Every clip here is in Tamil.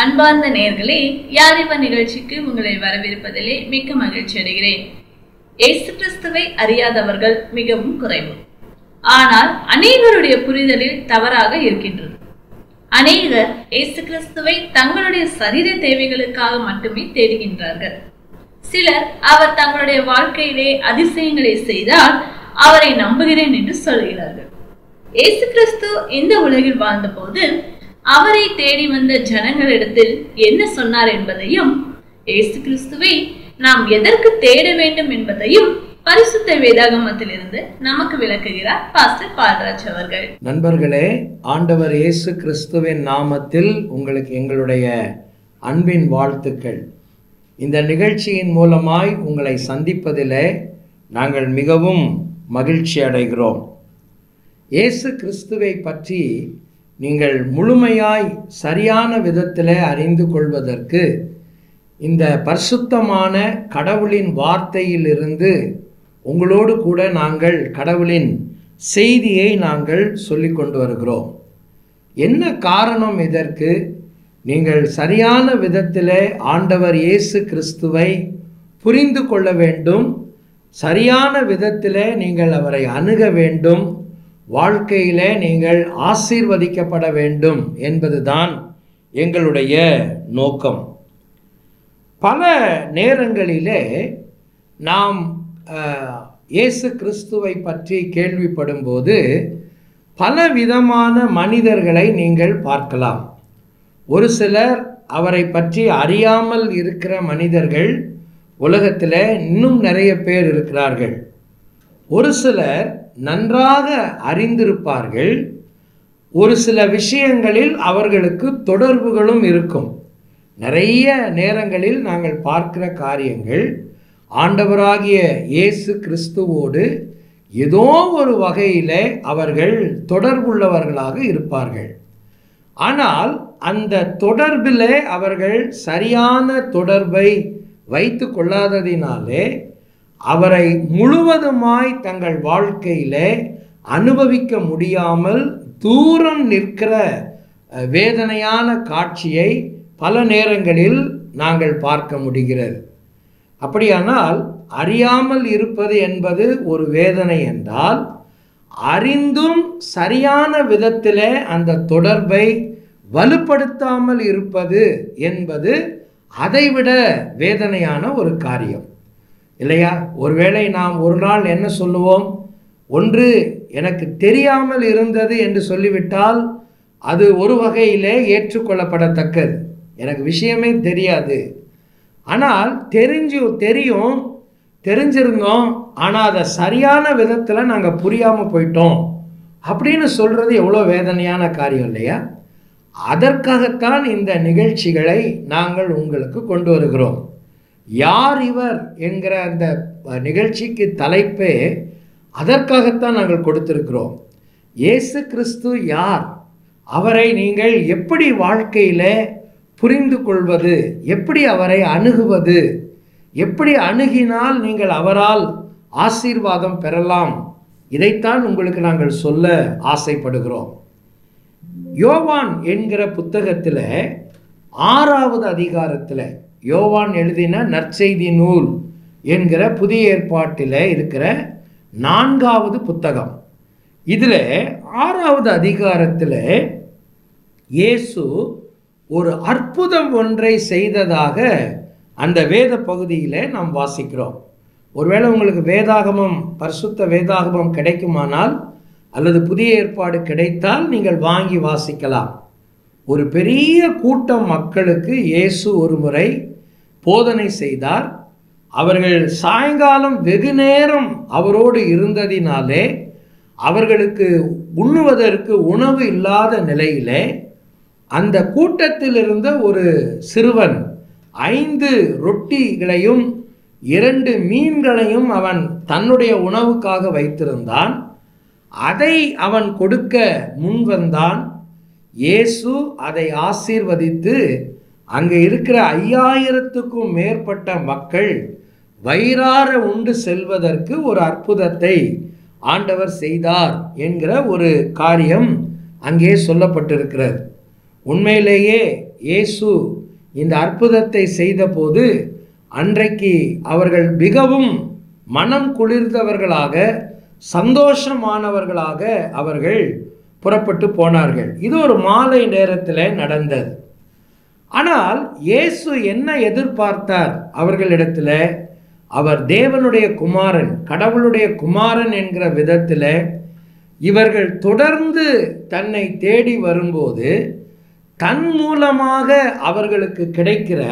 அன்பார்ந்த நேர்களே யாரிவ நிகழ்ச்சிக்கு உங்களை வரவேற்பதிலே மிக்க மகிழ்ச்சி அடைகிறேன் இயேசு கிறிஸ்துவை அறியாதவர்கள் மிகவும் குறைவு ஆனால் அநேகருடைய புரிதலில் தவறாக இருக்கின்றது அநேகர் இயேசு கிறிஸ்துவை தங்களுடைய சரீர தேவைகளுக்காக மட்டுமே தேடுகின்றார்கள் சிலர் அவர் தங்களுடைய வாழ்க்கையிலே அதிசயங்களை செய்தால் அவரை நம்புகிறேன் என்று சொல்கிறார்கள் இயேசு கிறிஸ்து இந்த உலகில் வாழ்ந்தபோது அவரை தேடி வந்த ஜனங்களிடத்தில் என்ன சொன்னார் என்பதையும் இயேசு கிறிஸ்துவை நாம் எதற்கு தேட வேண்டும் என்பதையும் பரிசுத்த வேதாகமத்திலிருந்து நமக்கு விளக்குகிறார் பாஸ்டர் பால்ராஜ் அவர்கள் நண்பர்களே ஆண்டவர் இயேசு கிறிஸ்துவின் நாமத்தில் உங்களுக்கு எங்களுடைய அன்பின் வாழ்த்துக்கள் இந்த நிகழ்ச்சியின் மூலமாய் உங்களை சந்திப்பதிலே நாங்கள் மிகவும் மகிழ்ச்சி அடைகிறோம் இயேசு கிறிஸ்துவை பற்றி நீங்கள் முழுமையாய் சரியான விதத்தில் அறிந்து கொள்வதற்கு இந்த பரிசுத்தமான கடவுளின் வார்த்தையிலிருந்து உங்களோடு கூட நாங்கள் கடவுளின் செய்தியை நாங்கள் சொல்லிக் கொண்டு வருகிறோம் என்ன காரணம் இதற்கு நீங்கள் சரியான விதத்தில் ஆண்டவர் இயேசு கிறிஸ்துவை புரிந்து கொள்ள வேண்டும் சரியான விதத்தில் நீங்கள் அவரை அணுக வேண்டும் வாழ்க்கையிலே நீங்கள் ஆசீர்வதிக்கப்பட வேண்டும் என்பதுதான் எங்களுடைய நோக்கம் பல நேரங்களிலே நாம் அஹ், இயேசு கிறிஸ்துவை பற்றி கேள்விப்படும்போது பல விதமான மனிதர்களை நீங்கள் பார்க்கலாம் ஒரு சிலர் அவரை பற்றி அறியாமல் இருக்கிற மனிதர்கள் உலகத்தில் இன்னும் நிறைய பேர் இருக்கிறார்கள் ஒரு சிலர் நன்றாக அறிந்திருப்பார்கள் ஒரு சில விஷயங்களில் அவர்களுக்கு தொடர்புகளும் இருக்கும் நிறைய நேரங்களில் நாங்கள் பார்க்கிற காரியங்கள் ஆண்டவராகிய இயேசு கிறிஸ்துவோடு ஏதோ ஒரு வகையிலே அவர்கள் தொடர்புள்ளவர்களாக இருப்பார்கள் ஆனால் அந்த தொடர்பிலே அவர்கள் சரியான தொடர்பை வைத்து கொள்ளாததினாலே அவரை முழுவதுமாய் தங்கள் வாழ்க்கையிலே அனுபவிக்க முடியாமல் தூரம் நிற்கிற அஹ், வேதனையான காட்சியை பல நேரங்களில் நாங்கள் பார்க்க முடிகிறது அப்படியானால் அறியாமல் இருப்பது என்பது ஒரு வேதனை என்றால் அறிந்தும் சரியான விதத்திலே அந்த தொடர்பை வலுப்படுத்தாமல் இருப்பது என்பது அதைவிட வேதனையான ஒரு காரியம் இல்லையா ஒருவேளை நாம் ஒரு நாள் என்ன சொல்லுவோம் ஒன்று எனக்கு தெரியாமல் இருந்தது என்று சொல்லிவிட்டால் அது ஒரு வகையிலே ஏற்றுக்கொள்ளப்படத்தக்கது எனக்கு விஷயமே தெரியாது ஆனால் தெரிஞ்சு தெரியும் தெரிஞ்சிருந்தோம் ஆனால் அதை சரியான விதத்தில் நாங்கள் புரியாமல் போயிட்டோம் அப்படின்னு சொல்கிறது எவ்வளோ வேதனையான காரியம் இல்லையா அதற்காகத்தான் இந்த நிகழ்ச்சிகளை நாங்கள் உங்களுக்கு கொண்டு வருகிறோம் யார் இவர் என்கிற அந்த நிகழ்ச்சிக்கு தலைப்பே அதற்காகத்தான் நாங்கள் கொடுத்திருக்கிறோம் இயேசு கிறிஸ்து யார் அவரை நீங்கள் எப்படி வாழ்க்கையில் புரிந்து கொள்வது எப்படி அவரை அணுகுவது எப்படி அணுகினால் நீங்கள் அவரால் ஆசீர்வாதம் பெறலாம் இதைத்தான் உங்களுக்கு நாங்கள் சொல்ல ஆசைப்படுகிறோம் யோவான் என்கிற புத்தகத்தில் ஆறாவது அதிகாரத்தில் யோவான் எழுதின நற்செய்தி நூல் என்கிற புதிய ஏற்பாட்டில் இருக்கிற நான்காவது புத்தகம் இதில் ஆறாவது அதிகாரத்தில் இயேசு ஒரு அற்புதம் ஒன்றை செய்ததாக அந்த வேத பகுதியில் நாம் வாசிக்கிறோம் ஒருவேளை உங்களுக்கு வேதாகமம் பரிசுத்த வேதாகமம் கிடைக்குமானால் அல்லது புதிய ஏற்பாடு கிடைத்தால் நீங்கள் வாங்கி வாசிக்கலாம் ஒரு பெரிய கூட்டம் மக்களுக்கு இயேசு ஒரு முறை போதனை செய்தார் அவர்கள் சாயங்காலம் வெகு நேரம் அவரோடு இருந்ததினாலே அவர்களுக்கு உண்ணுவதற்கு உணவு இல்லாத நிலையிலே அந்த கூட்டத்தில் இருந்த ஒரு சிறுவன் ஐந்து ரொட்டிகளையும் இரண்டு மீன்களையும் அவன் தன்னுடைய உணவுக்காக வைத்திருந்தான் அதை அவன் கொடுக்க முன்வந்தான் இயேசு அதை ஆசீர்வதித்து அங்கே இருக்கிற ஐயாயிரத்துக்கும் மேற்பட்ட மக்கள் வயிறார உண்டு செல்வதற்கு ஒரு அற்புதத்தை ஆண்டவர் செய்தார் என்கிற ஒரு காரியம் அங்கே சொல்லப்பட்டிருக்கிறது உண்மையிலேயே இயேசு இந்த அற்புதத்தை செய்தபோது அன்றைக்கு அவர்கள் மிகவும் மனம் குளிர்ந்தவர்களாக சந்தோஷமானவர்களாக அவர்கள் புறப்பட்டு போனார்கள் இது ஒரு மாலை நேரத்தில் நடந்தது ஆனால் இயேசு என்ன எதிர்பார்த்தார் அவர்களிடத்தில் அவர் தேவனுடைய குமாரன் கடவுளுடைய குமாரன் என்கிற விதத்தில் இவர்கள் தொடர்ந்து தன்னை தேடி வரும்போது தன் மூலமாக அவர்களுக்கு கிடைக்கிற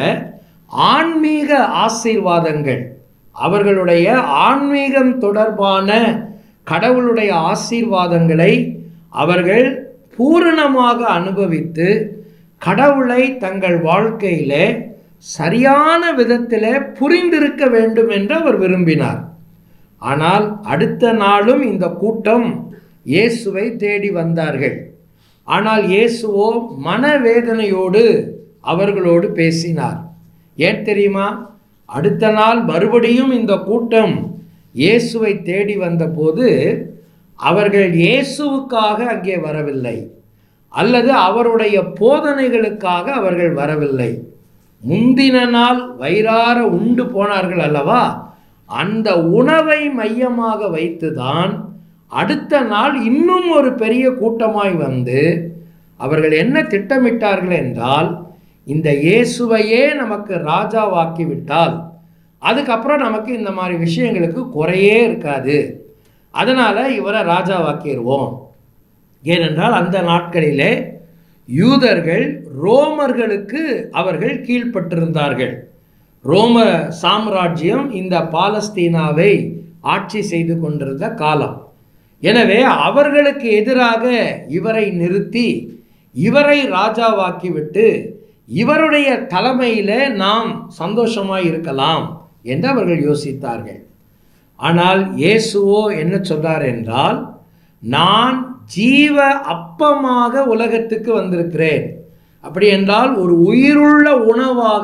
ஆன்மீக ஆசீர்வாதங்கள் அவர்களுடைய ஆன்மீகம் தொடர்பான கடவுளுடைய ஆசீர்வாதங்களை அவர்கள் பூரணமாக அனுபவித்து கடவுளை தங்கள் வாழ்க்கையிலே சரியான விதத்தில் புரிந்திருக்க வேண்டும் என்று அவர் விரும்பினார் ஆனால் அடுத்த நாளும் இந்த கூட்டம் இயேசுவை தேடி வந்தார்கள் ஆனால் இயேசுவோ மனவேதனையோடு அவர்களோடு பேசினார் ஏன் தெரியுமா அடுத்த நாள் மறுபடியும் இந்த கூட்டம் இயேசுவை தேடி வந்தபோது அவர்கள் இயேசுவுக்காக அங்கே வரவில்லை அல்லது அவருடைய போதனைகளுக்காக அவர்கள் வரவில்லை முந்தின நாள் வயிறார உண்டு போனார்கள் அல்லவா அந்த உணவை மையமாக வைத்துதான் அடுத்த நாள் இன்னும் ஒரு பெரிய கூட்டமாய் வந்து அவர்கள் என்ன திட்டமிட்டார்கள் என்றால் இந்த இயேசுவையே நமக்கு ராஜாவாக்கி விட்டால் அதுக்கப்புறம் நமக்கு இந்த மாதிரி விஷயங்களுக்கு குறையே இருக்காது அதனால் இவரை ராஜாவாக்கிடுவோம் ஏனென்றால் அந்த நாட்களிலே யூதர்கள் ரோமர்களுக்கு அவர்கள் கீழ்ப்பட்டிருந்தார்கள் ரோம சாம்ராஜ்யம் இந்த பாலஸ்தீனாவை ஆட்சி செய்து கொண்டிருந்த காலம் எனவே அவர்களுக்கு எதிராக இவரை நிறுத்தி இவரை ராஜாவாக்கிவிட்டு இவருடைய தலைமையில் நாம் சந்தோஷமாய் இருக்கலாம் என்று அவர்கள் யோசித்தார்கள் ஆனால் இயேசுவோ என்ன சொல்றார் என்றால் நான் ஜீவ அப்பமாக உலகத்துக்கு வந்திருக்கிறேன் அப்படி என்றால் ஒரு உயிருள்ள உணவாக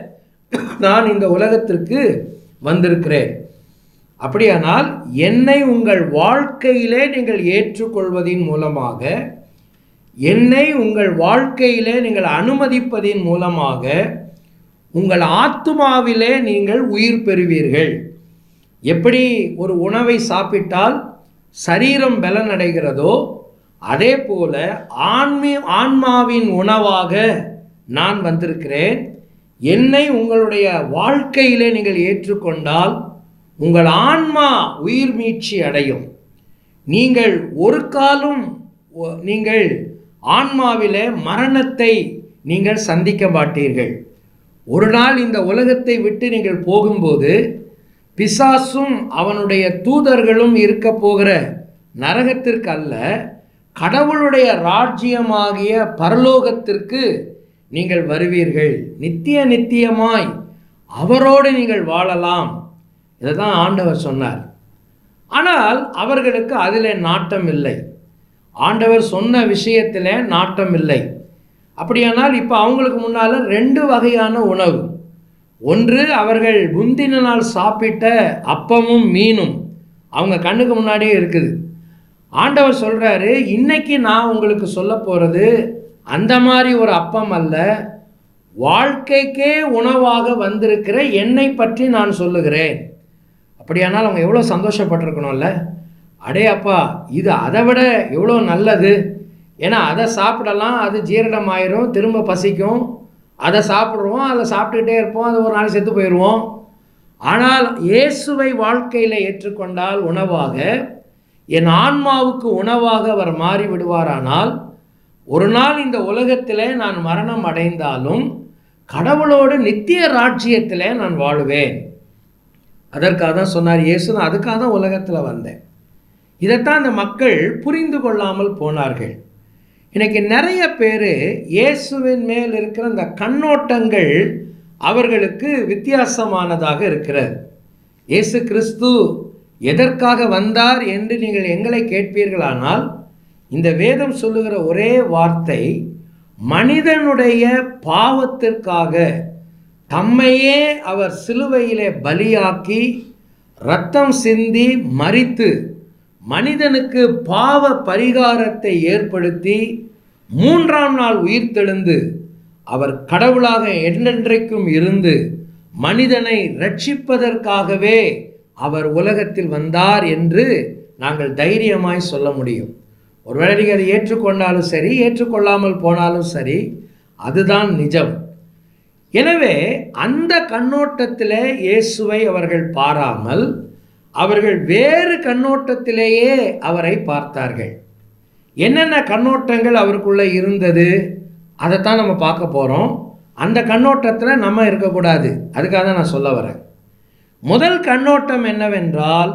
நான் இந்த உலகத்திற்கு வந்திருக்கிறேன் அப்படியானால் என்னை உங்கள் வாழ்க்கையிலே நீங்கள் ஏற்றுக்கொள்வதின் மூலமாக என்னை உங்கள் வாழ்க்கையிலே நீங்கள் அனுமதிப்பதின் மூலமாக உங்கள் ஆத்துமாவிலே நீங்கள் உயிர் பெறுவீர்கள் எப்படி ஒரு உணவை சாப்பிட்டால் சரீரம் பலனடைகிறதோ அதே போல ஆன்மீ ஆன்மாவின் உணவாக நான் வந்திருக்கிறேன் என்னை உங்களுடைய வாழ்க்கையிலே நீங்கள் ஏற்றுக்கொண்டால் உங்கள் ஆன்மா உயிர் மீட்சி அடையும் நீங்கள் ஒரு காலம் ஒ- நீங்கள் ஆன்மாவிலே மரணத்தை நீங்கள் சந்திக்க மாட்டீர்கள் ஒரு நாள் இந்த உலகத்தை விட்டு நீங்கள் போகும்போது பிசாசும் அவனுடைய தூதர்களும் இருக்க போகிற நரகத்திற்கு அல்ல கடவுளுடைய ராஜ்யமாகிய பரலோகத்திற்கு நீங்கள் வருவீர்கள் நித்திய நித்தியமாய் அவரோடு நீங்கள் வாழலாம் இதை தான் ஆண்டவர் சொன்னார் ஆனால் அவர்களுக்கு அதில் நாட்டம் இல்லை ஆண்டவர் சொன்ன விஷயத்தில் நாட்டம் இல்லை அப்படியானால் இப்போ அவங்களுக்கு முன்னால் ரெண்டு வகையான உணவு ஒன்று அவர்கள் முந்தின நாள் சாப்பிட்ட அப்பமும் மீனும் அவங்க கண்ணுக்கு முன்னாடியே இருக்குது ஆண்டவர் சொல்கிறாரு இன்னைக்கு நான் உங்களுக்கு சொல்ல போகிறது அந்த மாதிரி ஒரு அப்பம் அல்ல வாழ்க்கைக்கே உணவாக வந்திருக்கிற என்னை பற்றி நான் சொல்லுகிறேன் அப்படியானால் அவங்க எவ்வளோ சந்தோஷப்பட்டிருக்கணும்ல அடே அப்பா இது அதை விட எவ்வளோ நல்லது ஏன்னா அதை சாப்பிடலாம் அது ஜீரணமாயிரும் திரும்ப பசிக்கும் அதை சாப்பிடுவோம் அதை சாப்பிட்டுக்கிட்டே இருப்போம் அது ஒரு நாள் செத்து போயிடுவோம் ஆனால் இயேசுவை வாழ்க்கையில் ஏற்றுக்கொண்டால் உணவாக என் ஆன்மாவுக்கு உணவாக அவர் மாறி விடுவாரானால் ஒரு நாள் இந்த உலகத்தில் நான் மரணம் அடைந்தாலும் கடவுளோடு நித்திய ராஜ்யத்தில் நான் வாழுவேன் அதற்காக தான் சொன்னார் இயேசு நான் அதுக்காக தான் உலகத்தில் வந்தேன் இதைத்தான் அந்த மக்கள் புரிந்து கொள்ளாமல் போனார்கள் இன்னைக்கு நிறைய பேர் இயேசுவின் மேல் இருக்கிற அந்த கண்ணோட்டங்கள் அவர்களுக்கு வித்தியாசமானதாக இருக்கிறது இயேசு கிறிஸ்து எதற்காக வந்தார் என்று நீங்கள் எங்களை கேட்பீர்களானால் இந்த வேதம் சொல்லுகிற ஒரே வார்த்தை மனிதனுடைய பாவத்திற்காக தம்மையே அவர் சிலுவையிலே பலியாக்கி ரத்தம் சிந்தி மரித்து மனிதனுக்கு பாவ பரிகாரத்தை ஏற்படுத்தி மூன்றாம் நாள் உயிர்த்தெழுந்து அவர் கடவுளாக என்றென்றைக்கும் இருந்து மனிதனை ரட்சிப்பதற்காகவே அவர் உலகத்தில் வந்தார் என்று நாங்கள் தைரியமாய் சொல்ல முடியும் ஒருவேளை நீங்கள் அதை ஏற்றுக்கொண்டாலும் சரி ஏற்றுக்கொள்ளாமல் போனாலும் சரி அதுதான் நிஜம் எனவே அந்த கண்ணோட்டத்திலே இயேசுவை அவர்கள் பாராமல் அவர்கள் வேறு கண்ணோட்டத்திலேயே அவரை பார்த்தார்கள் என்னென்ன கண்ணோட்டங்கள் அவருக்குள்ளே இருந்தது அதைத்தான் நம்ம பார்க்க போகிறோம் அந்த கண்ணோட்டத்தில் நம்ம இருக்கக்கூடாது அதுக்காக தான் நான் சொல்ல வரேன் முதல் கண்ணோட்டம் என்னவென்றால்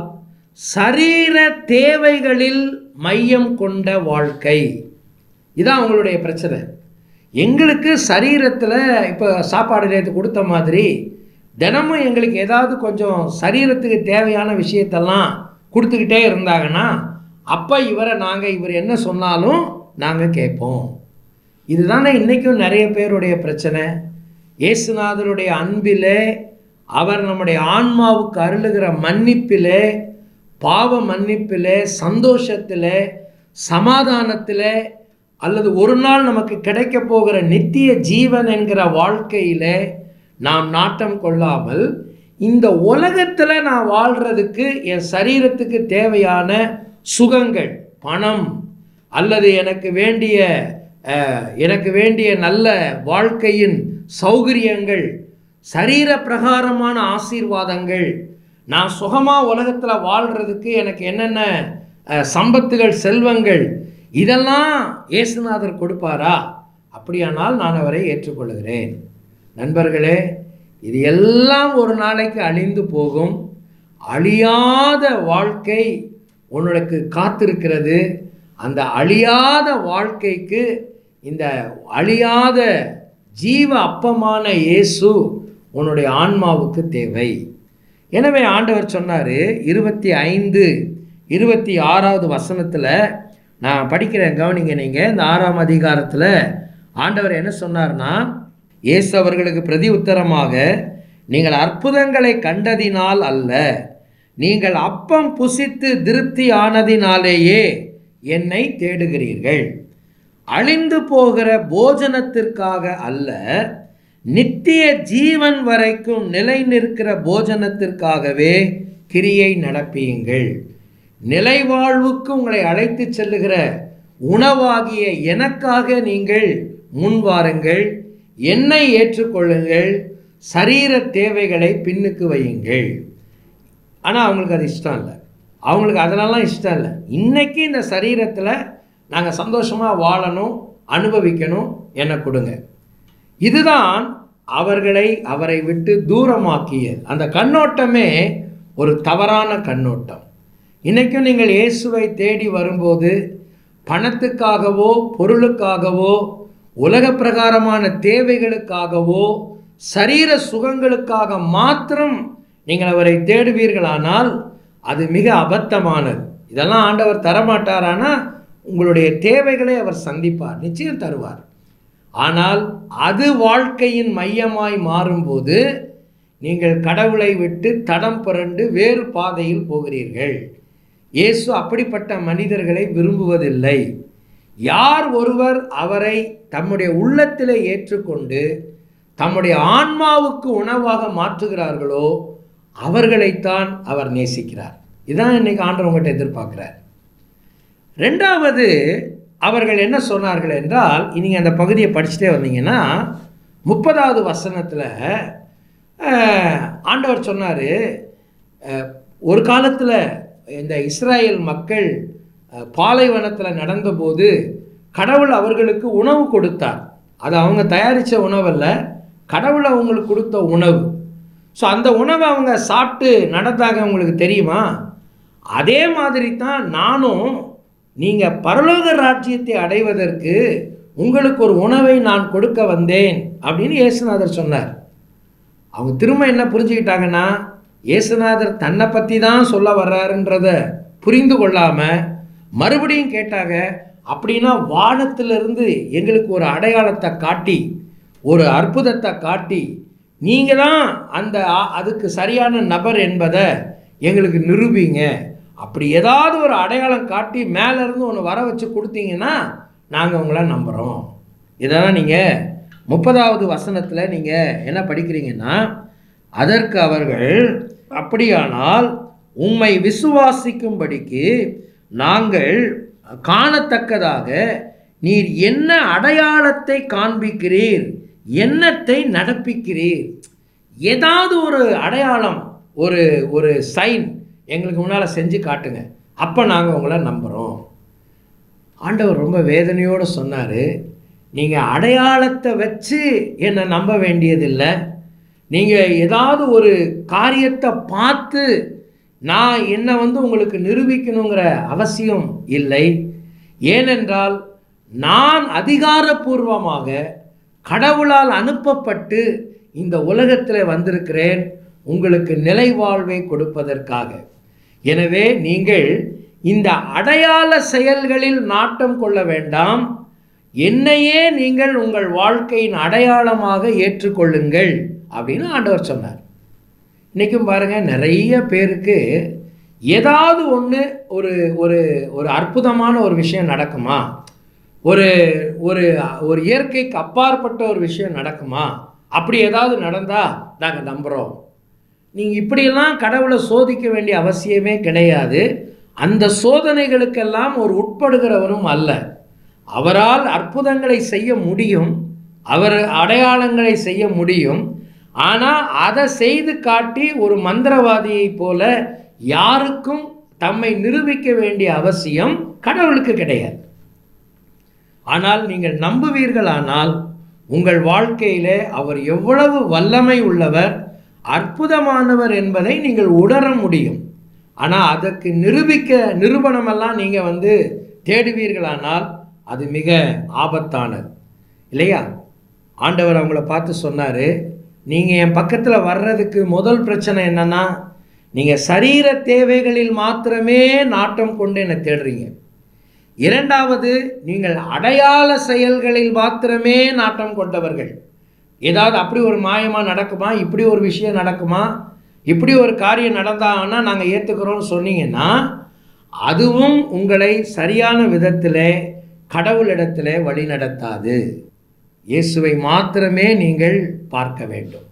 சரீர தேவைகளில் மையம் கொண்ட வாழ்க்கை இதான் அவங்களுடைய பிரச்சனை எங்களுக்கு சரீரத்தில் இப்போ சாப்பாடு நேற்று கொடுத்த மாதிரி தினமும் எங்களுக்கு ஏதாவது கொஞ்சம் சரீரத்துக்கு தேவையான விஷயத்தெல்லாம் கொடுத்துக்கிட்டே இருந்தாங்கன்னா அப்போ இவரை நாங்கள் இவர் என்ன சொன்னாலும் நாங்கள் கேட்போம் இதுதானே இன்றைக்கும் நிறைய பேருடைய பிரச்சனை இயேசுநாதருடைய அன்பிலே அவர் நம்முடைய ஆன்மாவுக்கு அருளுகிற மன்னிப்பிலே பாவ மன்னிப்பிலே சந்தோஷத்திலே சமாதானத்திலே அல்லது ஒரு நாள் நமக்கு கிடைக்க போகிற நித்திய ஜீவன் என்கிற வாழ்க்கையிலே நாம் நாட்டம் கொள்ளாமல் இந்த உலகத்தில் நான் வாழ்கிறதுக்கு என் சரீரத்துக்கு தேவையான சுகங்கள் பணம் அல்லது எனக்கு வேண்டிய அஹ், எனக்கு வேண்டிய நல்ல வாழ்க்கையின் சௌகரியங்கள் சரீர பிரகாரமான ஆசீர்வாதங்கள் நான் சுகமாக உலகத்தில் வாழ்கிறதுக்கு எனக்கு என்னென்ன அஹ், சம்பத்துகள் செல்வங்கள் இதெல்லாம் இயேசுநாதர் கொடுப்பாரா அப்படியானால் நான் அவரை ஏற்றுக்கொள்கிறேன் நண்பர்களே இது எல்லாம் ஒரு நாளைக்கு அழிந்து போகும் அழியாத வாழ்க்கை உனக்கு காத்திருக்கிறது அந்த அழியாத வாழ்க்கைக்கு இந்த அழியாத ஜீவ அப்பமான இயேசு உன்னுடைய ஆன்மாவுக்கு தேவை எனவே ஆண்டவர் சொன்னார் இருபத்தி ஐந்து இருபத்தி ஆறாவது வசனத்தில் நான் படிக்கிறேன் கவனிங்க நீங்கள் இந்த ஆறாம் அதிகாரத்தில் ஆண்டவர் என்ன சொன்னார்னா இயேசு அவர்களுக்கு பிரதி உத்தரமாக நீங்கள் அற்புதங்களை கண்டதினால் அல்ல நீங்கள் அப்பம் புசித்து திருப்தி ஆனதினாலேயே என்னை தேடுகிறீர்கள் அழிந்து போகிற போஜனத்திற்காக அல்ல நித்திய ஜீவன் வரைக்கும் நிலை நிற்கிற போஜனத்திற்காகவே கிரியை நடப்பியுங்கள் நிலைவாழ்வுக்கு உங்களை அழைத்து செல்லுகிற உணவாகிய எனக்காக நீங்கள் முன்வாருங்கள் என்னை ஏற்றுக்கொள்ளுங்கள் சரீர தேவைகளை பின்னுக்கு வையுங்கள் ஆனால் அவங்களுக்கு அது இஷ்டம் இல்லை அவங்களுக்கு அதெல்லாம் இஷ்டம் இல்லை இன்னைக்கு இந்த சரீரத்தில் நாங்கள் சந்தோஷமாக வாழணும் அனுபவிக்கணும் என்ன கொடுங்க இதுதான் அவர்களை அவரை விட்டு தூரமாக்கியது அந்த கண்ணோட்டமே ஒரு தவறான கண்ணோட்டம் இன்றைக்கும் நீங்கள் இயேசுவை தேடி வரும்போது பணத்துக்காகவோ பொருளுக்காகவோ உலக பிரகாரமான தேவைகளுக்காகவோ சரீர சுகங்களுக்காக மாத்திரம் நீங்கள் அவரை தேடுவீர்களானால் அது மிக அபத்தமானது இதெல்லாம் ஆண்டவர் தரமாட்டாரானா உங்களுடைய தேவைகளை அவர் சந்திப்பார் நிச்சயம் தருவார் ஆனால் அது வாழ்க்கையின் மையமாய் மாறும்போது நீங்கள் கடவுளை விட்டு தடம் புரண்டு வேறு பாதையில் போகிறீர்கள் இயேசு அப்படிப்பட்ட மனிதர்களை விரும்புவதில்லை யார் ஒருவர் அவரை தம்முடைய உள்ளத்திலே ஏற்றுக்கொண்டு தம்முடைய ஆன்மாவுக்கு உணவாக மாற்றுகிறார்களோ அவர்களைத்தான் அவர் நேசிக்கிறார் இதான் இன்னைக்கு ஆண்டவர் உங்கள்கிட்ட எதிர்பார்க்கிறார் ரெண்டாவது அவர்கள் என்ன சொன்னார்கள் என்றால் நீங்கள் அந்த பகுதியை படிச்சுட்டே வந்தீங்கன்னா முப்பதாவது வசனத்தில் ஆண்டவர் சொன்னார் ஒரு காலத்தில் இந்த இஸ்ராயேல் மக்கள் அஹ், பாலைவனத்தில் நடந்தபோது கடவுள் அவர்களுக்கு உணவு கொடுத்தார் அது அவங்க தயாரித்த உணவல்ல கடவுள் அவங்களுக்கு கொடுத்த உணவு ஸோ அந்த உணவை அவங்க சாப்பிட்டு நடந்தாங்க உங்களுக்கு தெரியுமா அதே மாதிரி தான் நானும் நீங்கள் பரலோக ராஜ்யத்தை அடைவதற்கு உங்களுக்கு ஒரு உணவை நான் கொடுக்க வந்தேன் அப்படின்னு இயேசுநாதர் சொன்னார் அவங்க திரும்ப என்ன புரிஞ்சுக்கிட்டாங்கன்னா இயேசுநாதர் தன்னை பற்றி தான் சொல்ல வர்றாருன்றத புரிந்து கொள்ளாமல் மறுபடியும் கேட்டாங்க அப்படின்னா வானத்திலிருந்து எங்களுக்கு ஒரு அடையாளத்தை காட்டி ஒரு அற்புதத்தை காட்டி நீங்கள் தான் அந்த ஆ- அதுக்கு சரியான நபர் என்பதை எங்களுக்கு நிரூபிங்க அப்படி ஏதாவது ஒரு அடையாளம் காட்டி மேலேருந்து ஒன்று வர வச்சு கொடுத்தீங்கன்னா நாங்கள் உங்களை நம்புகிறோம் இதெல்லாம் நீங்கள் முப்பதாவது வசனத்தில் நீங்கள் என்ன படிக்கிறீங்கன்னா அதற்கு அவர்கள் அப்படியானால் உம்மை விசுவாசிக்கும்படிக்கு நாங்கள் காணத்தக்கதாக நீர் என்ன அடையாளத்தை காண்பிக்கிறீர் என்னத்தை நடப்பிக்கிறீர் ஏதாவது ஒரு அடையாளம் ஒரு ஒரு சைன் எங்களுக்கு முன்னால் செஞ்சு காட்டுங்க அப்போ நாங்கள் உங்களை நம்புகிறோம் ஆண்டவர் ரொம்ப வேதனையோடு சொன்னார் நீங்கள் அடையாளத்தை வச்சு என்னை நம்ப வேண்டியதில்லை நீங்கள் ஏதாவது ஒரு காரியத்தை பார்த்து நான் என்னை வந்து உங்களுக்கு நிரூபிக்கணுங்கிற அவசியம் இல்லை ஏனென்றால் நான் அதிகாரப்பூர்வமாக கடவுளால் அனுப்பப்பட்டு இந்த உலகத்தில் வந்திருக்கிறேன் உங்களுக்கு நிலை வாழ்வை கொடுப்பதற்காக எனவே நீங்கள் இந்த அடையாள செயல்களில் நாட்டம் கொள்ள வேண்டாம் என்னையே நீங்கள் உங்கள் வாழ்க்கையின் அடையாளமாக ஏற்றுக்கொள்ளுங்கள் அப்படின்னு ஆண்டவர் சொன்னார் இன்றைக்கும் பாருங்கள் நிறைய பேருக்கு ஏதாவது ஒன்று ஒரு ஒரு ஒரு அற்புதமான ஒரு விஷயம் நடக்குமா ஒரு ஒரு ஒரு இயற்கைக்கு அப்பாற்பட்ட ஒரு விஷயம் நடக்குமா அப்படி ஏதாவது நடந்தால் நாங்கள் நம்புகிறோம் நீங்கள் இப்படியெல்லாம் கடவுளை சோதிக்க வேண்டிய அவசியமே கிடையாது அந்த சோதனைகளுக்கெல்லாம் ஒரு உட்படுகிறவரும் அல்ல அவரால் அற்புதங்களை செய்ய முடியும் அவர் அடையாளங்களை செய்ய முடியும் ஆனால் அதை செய்து காட்டி ஒரு மந்திரவாதியைப் போல யாருக்கும் தம்மை நிரூபிக்க வேண்டிய அவசியம் கடவுளுக்கு கிடையாது ஆனால் நீங்கள் நம்புவீர்களானால் உங்கள் வாழ்க்கையிலே அவர் எவ்வளவு வல்லமை உள்ளவர் அற்புதமானவர் என்பதை நீங்கள் உணர முடியும் ஆனால் அதற்கு நிரூபிக்க நிரூபணமெல்லாம் நீங்கள் வந்து தேடுவீர்களானால் அது மிக ஆபத்தானது இல்லையா ஆண்டவர் அவங்கள பார்த்து சொன்னார் நீங்கள் என் பக்கத்தில் வர்றதுக்கு முதல் பிரச்சனை என்னன்னா நீங்கள் சரீர தேவைகளில் மாத்திரமே நாட்டம் கொண்டு என்னை தேடுறீங்க இரண்டாவது நீங்கள் அடையாள செயல்களில் மாத்திரமே நாட்டம் கொண்டவர்கள் ஏதாவது அப்படி ஒரு மாயமாக நடக்குமா இப்படி ஒரு விஷயம் நடக்குமா இப்படி ஒரு காரியம் நடந்தாங்கன்னா நாங்கள் ஏற்றுக்கிறோம்னு சொன்னீங்கன்னா அதுவும் உங்களை சரியான விதத்தில் கடவுளிடத்தில் வழி நடத்தாது இயேசுவை மாத்திரமே நீங்கள் பார்க்க வேண்டும்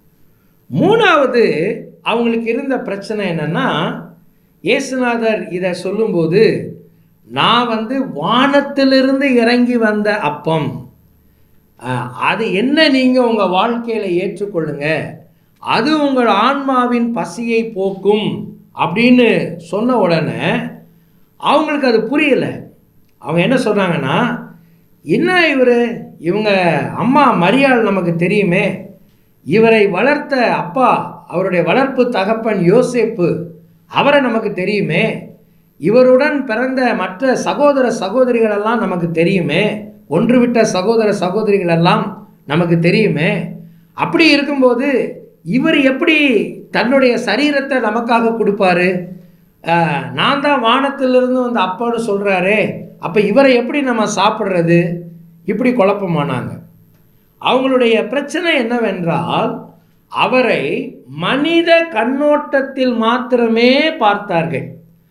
மூணாவது அவங்களுக்கு இருந்த பிரச்சனை என்னன்னா இயேசுநாதர் இதை சொல்லும்போது நான் வந்து வானத்திலிருந்து இறங்கி வந்த அப்பம் அஹ், அது என்ன நீங்கள் உங்கள் வாழ்க்கையில் ஏற்றுக்கொள்ளுங்க அது உங்கள் ஆன்மாவின் பசியை போக்கும் அப்படின்னு சொன்ன உடனே அவங்களுக்கு அது புரியலை அவங்க என்ன சொல்கிறாங்கன்னா என்ன இவர் இவங்க அம்மா மரியாள் நமக்கு தெரியுமே இவரை வளர்த்த அப்பா அவருடைய வளர்ப்பு தகப்பன் யோசேப்பு அவரை நமக்கு தெரியுமே இவருடன் பிறந்த மற்ற சகோதர சகோதரிகள் எல்லாம் நமக்கு தெரியுமே ஒன்றுவிட்ட சகோதர சகோதரிகள் எல்லாம் நமக்கு தெரியுமே அப்படி இருக்கும்போது இவர் எப்படி தன்னுடைய சரீரத்தை நமக்காக கொடுப்பாரு ஆஹ், நான் தான் வானத்திலிருந்து வந்து அப்பான்னு சொல்கிறாரே அப்போ இவரை எப்படி நம்ம சாப்பிட்றது இப்படி குழப்பமானாங்க அவங்களுடைய பிரச்சனை என்னவென்றால் அவரை மனித கண்ணோட்டத்தில் மாத்திரமே பார்த்தார்கள்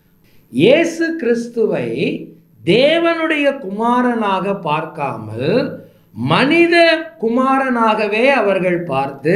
இயேசு கிறிஸ்துவை தேவனுடைய குமாரனாக பார்க்காமல் மனித குமாரனாகவே அவர்கள் பார்த்து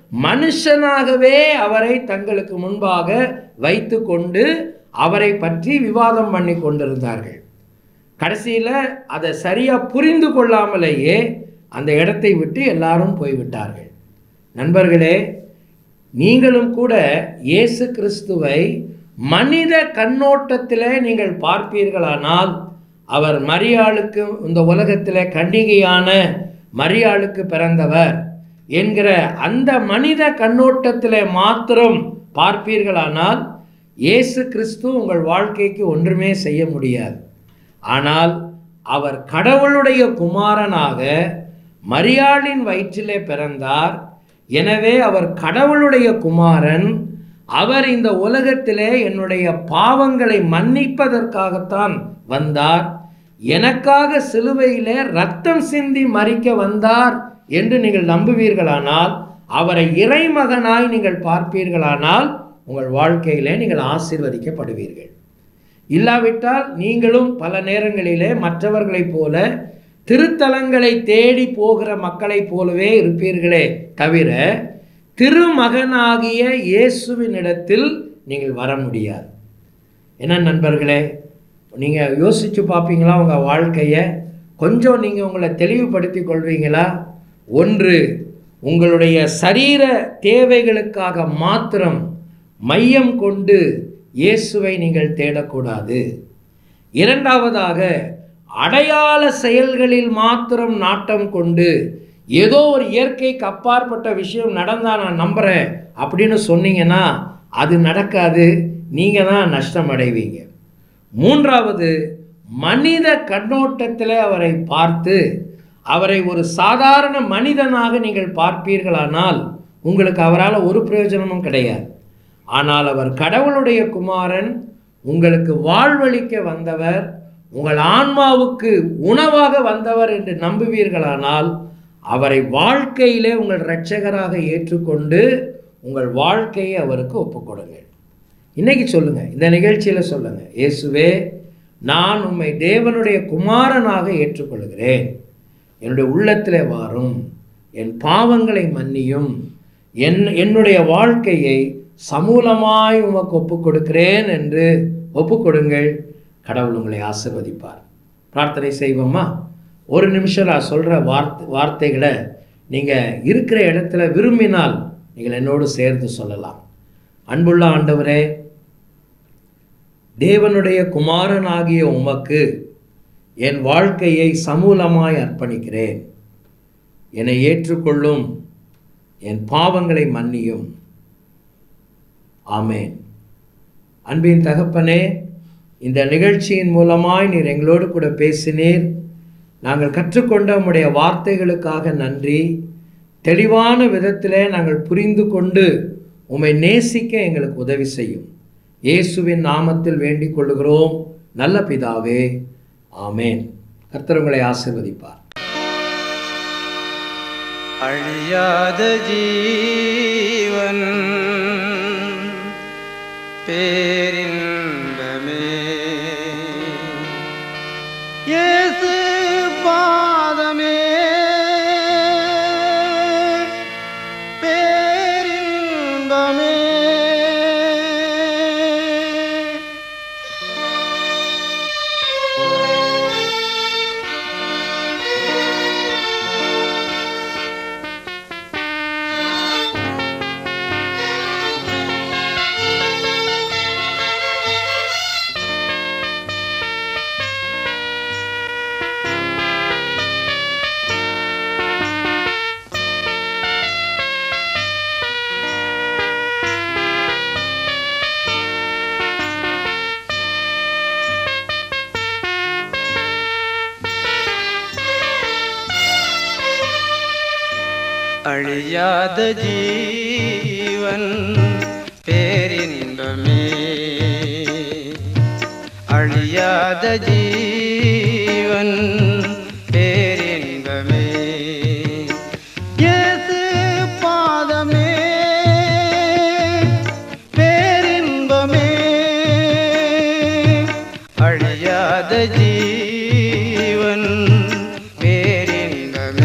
மனுஷனாகவே அவரை தங்களுக்கு முன்பாக வைத்து கொண்டு அவரை பற்றி விவாதம் பண்ணி கொண்டிருந்தார்கள் கடைசியில் அதை சரியாக புரிந்து கொள்ளாமலேயே அந்த இடத்தை விட்டு எல்லாரும் போய்விட்டார்கள் நண்பர்களே நீங்களும் கூட இயேசு கிறிஸ்துவை மனித கண்ணோட்டத்தில் நீங்கள் பார்ப்பீர்களானால் அவர் மரியாளுக்கு இந்த உலகத்தில் கன்னிகையான மரியாளுக்கு பிறந்தவர் என்கிற அந்த மனித கண்ணோட்டத்தில் மாத்திரம் பார்ப்பீர்களானால் இயேசு கிறிஸ்து உங்கள் வாழ்க்கைக்கு ஒன்றுமே செய்ய முடியாது ஆனால் அவர் கடவுளுடைய குமாரனாக மரியாளின் வயிற்றிலே பிறந்தார் எனவே அவர் கடவுளுடைய குமாரன் அவர் இந்த உலகத்திலே என்னுடைய பாவங்களை மன்னிப்பதற்காகத்தான் வந்தார் எனக்காக சிலுவையிலே ரத்தம் சிந்தி மறிக்க வந்தார் என்று நீங்கள் நம்புவீர்களானால் அவரை இறைமகனாய் நீங்கள் பார்ப்பீர்களானால் உங்கள் வாழ்க்கையிலே நீங்கள் ஆசீர்வதிக்கப்படுவீர்கள் இல்லாவிட்டால் நீங்களும் பல நேரங்களிலே மற்றவர்களைப் போல திருத்தலங்களை தேடி போகிற மக்களைப் போலவே இருப்பீர்களே தவிர திருமகனாகிய இயேசுவினிடத்தில் நீங்கள் வர முடியாது என்ன நண்பர்களே நீங்கள் யோசித்து பார்ப்பீங்களா உங்கள் வாழ்க்கையை கொஞ்சம் நீங்கள் உங்களை தெளிவுபடுத்தி கொள்வீங்களா ஒன்று உங்களுடைய சரீர தேவைகளுக்காக மாத்திரம் மையம் கொண்டு இயேசுவை நீங்கள் தேடக்கூடாது இரண்டாவதாக அடையாள செயல்களில் மாத்திரம் நாட்டம் கொண்டு ஏதோ ஒரு இயற்கைக்கு அப்பாற்பட்ட விஷயம் நடந்தா நான் நம்புகிறேன் அப்படின்னு சொன்னீங்கன்னா அது நடக்காது நீங்கள் தான் நஷ்டம் அடைவீங்க மூன்றாவது மனித கண்ணோட்டத்தில் அவரை பார்த்து அவரை ஒரு சாதாரண மனிதனாக நீங்கள் பார்ப்பீர்களானால் உங்களுக்கு அவரால் ஒரு பிரயோஜனமும் கிடையாது ஆனால் அவர் கடவுளுடைய குமாரன் உங்களுக்கு வாழ்வளிக்க வந்தவர் உங்கள் ஆன்மாவுக்கு உணவாக வந்தவர் என்று நம்புவீர்களானால் அவரை வாழ்க்கையிலே உங்கள் இரட்சகராக ஏற்றுக்கொண்டு உங்கள் வாழ்க்கையை அவருக்கு ஒப்புக்கொடுங்கள் இன்னைக்கு சொல்லுங்க இந்த நிகழ்ச்சியில் சொல்லுங்க இயேசுவே நான் உம்மை தேவனுடைய குமாரனாக ஏற்றுக்கொள்கிறேன் என்னுடைய உள்ளத்தில் வாரும் என் பாவங்களை மன்னியும் என் என்னுடைய வாழ்க்கையை சமூலமாய் உமக்கு ஒப்புக் கொடுக்கிறேன் என்று ஒப்புக்கொடுங்கள் கடவுள் உங்களை ஆசிர்வதிப்பார் பிரார்த்தனை செய்வோமா ஒரு நிமிஷம் நான் சொல்கிற வார்த்தை வார்த்தைகளை நீங்கள் இருக்கிற இடத்துல விரும்பினால் நீங்கள் என்னோடு சேர்ந்து சொல்லலாம் அன்புள்ள ஆண்டவரே தேவனுடைய குமாரனாகிய உமக்கு என் வாழ்க்கையை சமூலமாய் அர்ப்பணிக்கிறேன் என்னை ஏற்றுக்கொள்ளும் என் பாவங்களை மன்னியும் ஆமேன் அன்பின் தகப்பனே இந்த நிகழ்ச்சியின் மூலமாய் நீர் எங்களோடு கூட பேசினீர் நாங்கள் கற்றுக்கொண்ட உம்முடைய வார்த்தைகளுக்காக நன்றி தெளிவான விதத்திலே நாங்கள் புரிந்து கொண்டு உம்மை நேசிக்க எங்களுக்கு உதவி செய்யும் இயேசுவின் நாமத்தில் வேண்டிக் கொள்ளுகிறோம் நல்ல பிதாவே ஆமேன் கர்த்தர் உங்களை ஆசிர்வதிப்பார் அழியாத ஜீவன் பேரின்பமே இயேசு பாதமே பேரின்பமே அழியாத ஜீவன் பேரின்பமே அழியாத ஜீவன் பேரின்பமே இயேசு பாதமே பேரின்பமே அழியாத ஜீவன் பேரின்பமே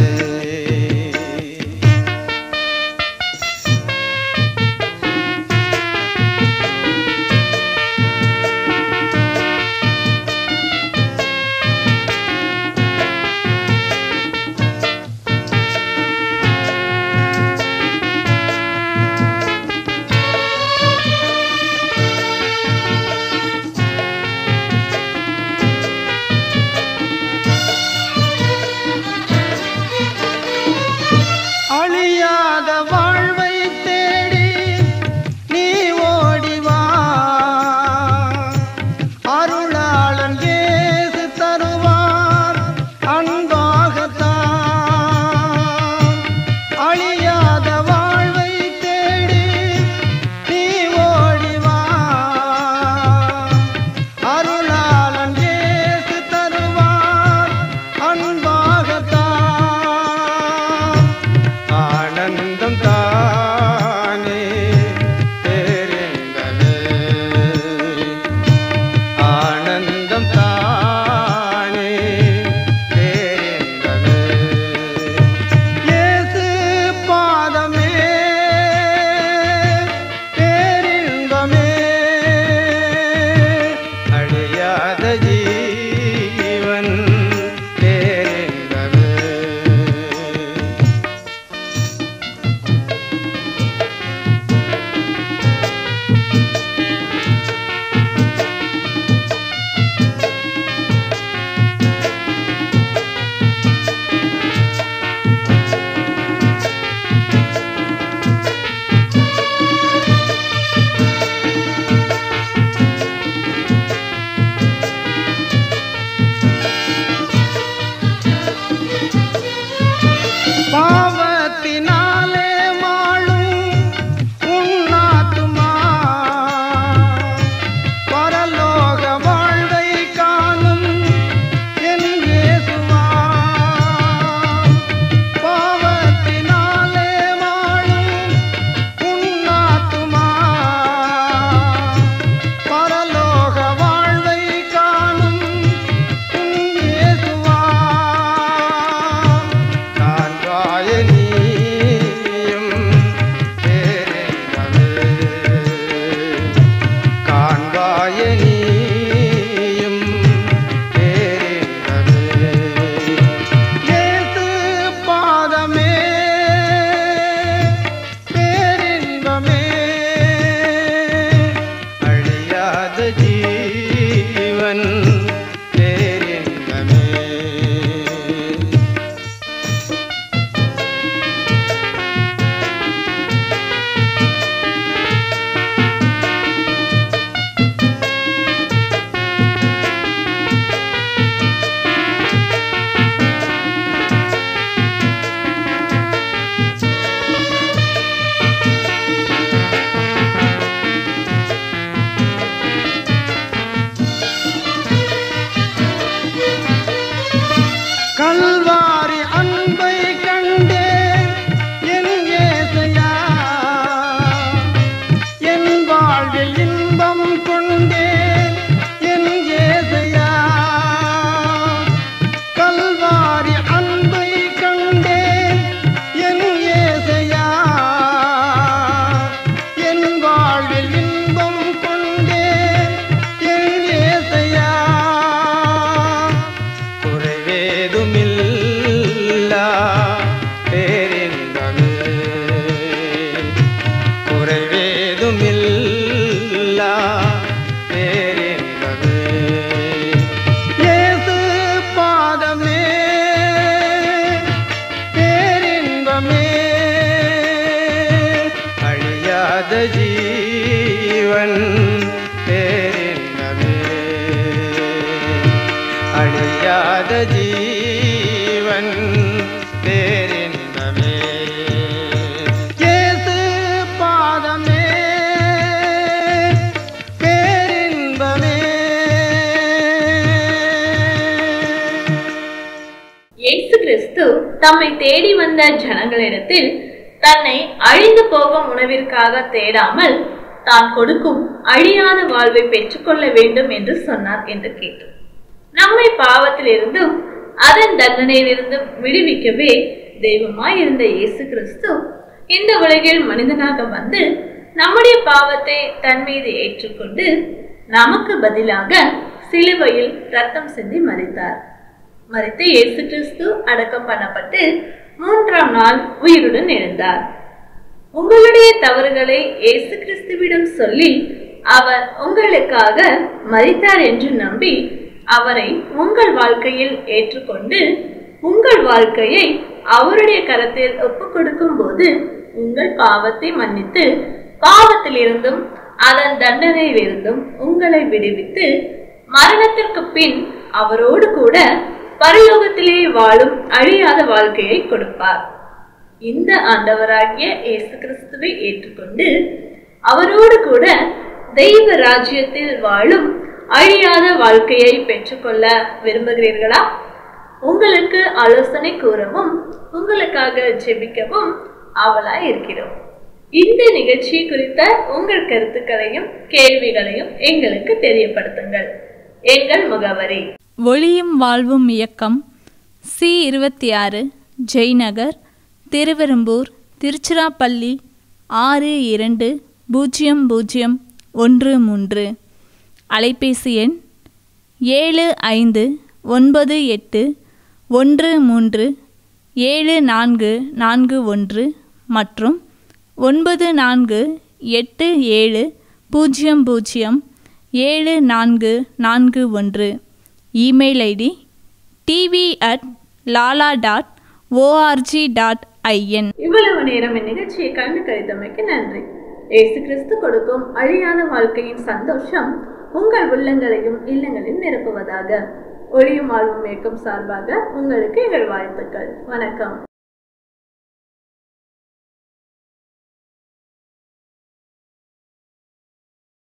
கல்வாரி அன்பை கண்டேன் என் ஏசையா என் வாழ்வில் இன்பம் கொண்டேன் என் ஏசையா கல்வாரி அன்பை கண்டேன் என் ஏசையா என் வாழ்வில் இன்பம் கொண்டேன் என் ஏசையா குறைவேதுமில்லா பேரின்பமே குறைவேதுமில்லா பேரின்பமே இயேசு பாதமே பேரின்பமே அழியாத ஜீவன் பேரின்பமே அழியாத ஜீவன் பேரின்பமே இயேசு பாதமே பேரின்பமே இயேசு கிறிஸ்து தம்மை தேடி வந்த ஜனங்களிடத்தில் தன்னை அழிந்து போகும் உணவிற்காக தேடாமல் தான் கொடுக்கும் அழியாத வாழ்வை பெற்றுக்கொள்ள வேண்டும் என்று சொன்னார் என்று கேட்டோம் நம்மை பாவத்திலிருந்தும் அதன் தண்டனையிலிருந்தும் விடுவிக்கவே தெய்வமாய் இருந்த இயேசு கிறிஸ்து இந்த உலகில் மனிதனாக வந்து நம்முடைய பாவத்தை தன் மீது ஏற்றுக்கொண்டு நமக்கு பதிலாக சிலுவையில் ரத்தம் சிந்தி மறித்தார் மறித்த இயேசு கிறிஸ்து அடக்கம் பண்ணப்பட்டு மூன்றாம் நாள் உயிருடன் எழுந்தார் உங்களுடைய தவறுகளை இயேசு கிறிஸ்துவிடம் சொல்லி அவர் உங்களுக்காக மறித்தார் என்று நம்பி அவரை உங்கள் வாழ்க்கையில் ஏற்றுக்கொண்டு உங்கள் வாழ்க்கையை அவருடைய கரத்தில் ஒப்புக் கொடுக்கும் போது உங்கள் பாவத்தை மன்னித்து பாவத்திலிருந்தும் அதன் தண்டனையிலிருந்தும் உங்களை விடுவித்து மரணத்திற்கு பின் அவரோடு கூட பரலோகத்திலே வாழும் அழியாத வாழ்க்கையை கொடுப்பார் இந்த ஆண்டவராகிய இயேசு கிறிஸ்துவை ஏற்றுக்கொண்டு அவரோடு கூட தெய்வ ராஜ்யத்தில் வாழும் அழியாத வாழ்க்கையை பெற்றுக்கொள்ள விரும்புகிறீர்களா உங்களுக்கு ஆலோசனை கூறவும் உங்களுக்காக ஜெபிக்கவும் ஆவலாய் இருக்கிறோம் இந்த நிகழ்ச்சி குறித்த உங்கள் கருத்துக்களையும் கேள்விகளையும் எங்களுக்கு தெரியப்படுத்துங்கள் எங்கள் முகவரி ஒளியும் வாழ்வும் இயக்கம் சி இருபத்தி ஆறு ஜெய்நகர் திருவெரும்பூர் திருச்சிராப்பள்ளி ஆறு இரண்டு பூஜ்ஜியம் பூஜ்ஜியம் ஒன்று மூன்று அலைபேசி எண் ஏழு ஐந்து ஒன்பது எட்டு ஒன்று மூன்று ஏழு நான்கு நான்கு ஒன்று மற்றும் ஒன்பது நான்கு எட்டு ஏழு பூஜ்ஜியம் பூஜ்ஜியம் ஏழு நான்கு நான்கு ஒன்று email ID TV at lala dot ORG dot IN இவ்வளவு நேரம் இந்நிகழ்ச்சியை கண்டு கழித்தமைக்கு நன்றி இயேசு கிறிஸ்து கொடுக்கும் அழியாத வாழ்க்கையின் சந்தோஷம் உங்கள் உள்ளங்களையும் இல்லங்களையும் நிரப்புவதாக ஒளியும் வாழ்வும் இயக்கம் சார்பாக உங்களுக்கு எங்கள் வாழ்த்துக்கள் வணக்கம்